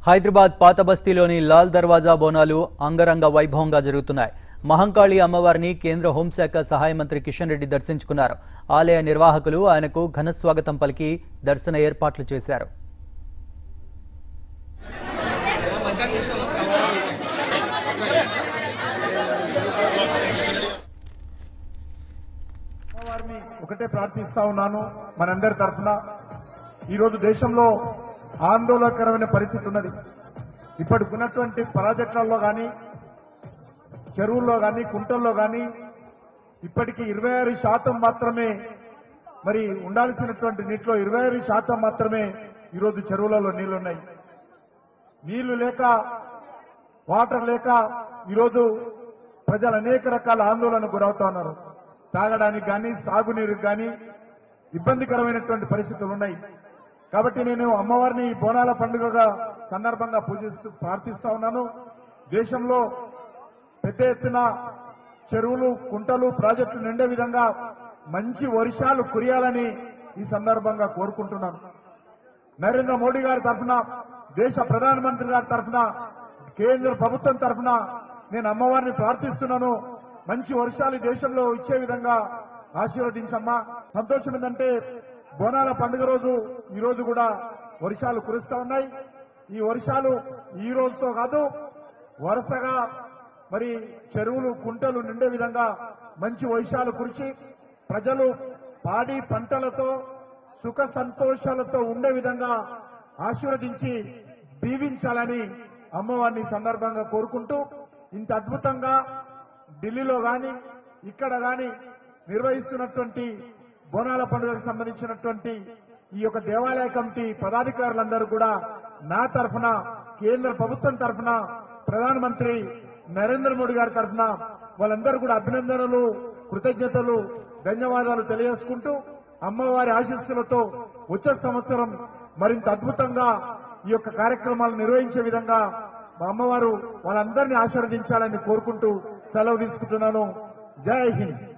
హైదరాబాద్ పాత బస్తీలోని లాల్ దర్వాజా బోనాలు అంగరంగ వైభవంగా జరుగుతున్నాయి మహంకాళి అమ్మవారిని కేంద్ర హోంశాఖ సహాయ మంత్రి కిషన్ రెడ్డి దర్శించుకున్నారు ఆలయ నిర్వాహకులు ఆయనకు ఘన స్వాగతం పలికి దర్శన ఏర్పాట్లు చేశారు వారిని ఒకటే ప్రార్థిస్తా ఉన్నాను మనందరి తరఫున ఈరోజు దేశంలో ఆందోళనకరమైన పరిస్థితి ఉన్నది ఇప్పటికున్నటువంటి ప్రాజెక్టులలో కానీ చెరువుల్లో కానీ కుంటల్లో కానీ ఇప్పటికీ ఇరవై ఆరు శాతం మాత్రమే మరి ఉండాల్సినటువంటి నీటిలో ఇరవై ఆరు శాతం మాత్రమే ఈరోజు చెరువులలో నీళ్లున్నాయి నీళ్లు లేక వాటర్ లేక ఈరోజు ప్రజలు అనేక రకాల ఆందోళనకు గురవుతా ఉన్నారు తాగడానికి కానీ సాగునీరుకు కానీ ఇబ్బందికరమైనటువంటి పరిస్థితులు ఉన్నాయి కాబట్టి నేను అమ్మవారిని ఈ బోనాల పండుగగా సందర్భంగా పూజిస్తూ ప్రార్థిస్తా ఉన్నాను దేశంలో పెద్ద ఎత్తున చెరువులు కుంటలు ప్రాజెక్టులు నిండే విధంగా మంచి వర్షాలు కురియాలని ఈ సందర్భంగా కోరుకుంటున్నాను నరేంద్ర మోడీ గారి తరఫున దేశ ప్రధానమంత్రి గారి తరఫున కేంద్ర ప్రభుత్వం తరఫున నేను అమ్మవారిని ప్రార్థిస్తున్నాను మంచి వర్షాలు ఈ దేశంలో ఇచ్చే విధంగా ఆశీర్వదించమ్మా సంతోషం ఏంటంటే బోనాల పండుగ రోజు ఈ రోజు కూడా వర్షాలు కురుస్తా ఉన్నాయి ఈ వర్షాలు ఈ రోజుతో కాదు వరుసగా మరి చెరువులు కుంటలు నిండే విధంగా మంచి వర్షాలు కురిచి ప్రజలు పాడి పంటలతో సుఖ సంతోషాలతో ఉండే విధంగా ఆశీర్వదించి దీవించాలని అమ్మవారిని ఈ సందర్భంగా కోరుకుంటూ ఇంత అద్భుతంగా ఢిల్లీలో గాని ఇక్కడ గాని నిర్వహిస్తున్నటువంటి బోనాల పండుగకు సంబంధించినటువంటి ఈ యొక్క దేవాలయ కమిటీ పదాధికారులందరూ కూడా నా తరఫున కేంద్ర ప్రభుత్వం తరఫున ప్రధానమంత్రి నరేంద్ర మోడీ గారి తరఫున వాళ్ళందరూ కూడా అభినందనలు కృతజ్ఞతలు ధన్యవాదాలు తెలియజేసుకుంటూ అమ్మవారి ఆశీస్సులతో వచ్చే సంవత్సరం మరింత అద్భుతంగా ఈ యొక్క కార్యక్రమాలు నిర్వహించే విధంగా మా అమ్మవారు వాళ్ళందరినీ ఆశీర్వదించాలని కోరుకుంటూ సెలవు తీసుకుంటున్నాను జై హింద్